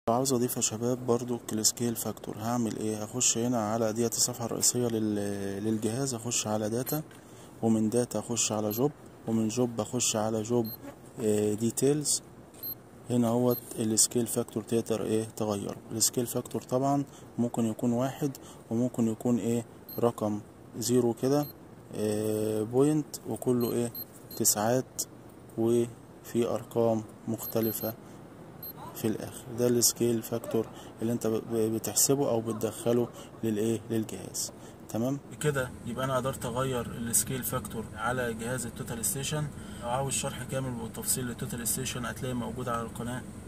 لو عاوز اضيف يا شباب برضو السكيل فاكتور هعمل ايه هخش هنا على ديت الصفحة الرئيسية لل- للجهاز اخش على داتا ومن داتا اخش على جوب ومن جوب اخش على جوب ديتيلز هنا هو السكيل فاكتور تقدر ايه تغيره السكيل فاكتور طبعا ممكن يكون واحد وممكن يكون ايه رقم زيرو كده إيه بوينت وكله ايه تسعات وفي ارقام مختلفة في الاخر ده السكيل فاكتور اللي انت ب- بتحسبه او بتدخله للايه للجهاز تمام كده يبقى انا قدرت اغير السكيل فاكتور على جهاز التوتال ستيشن لو عاوز شرح كامل وتفصيل للتوتال ستيشن هتلاقي موجود على القناه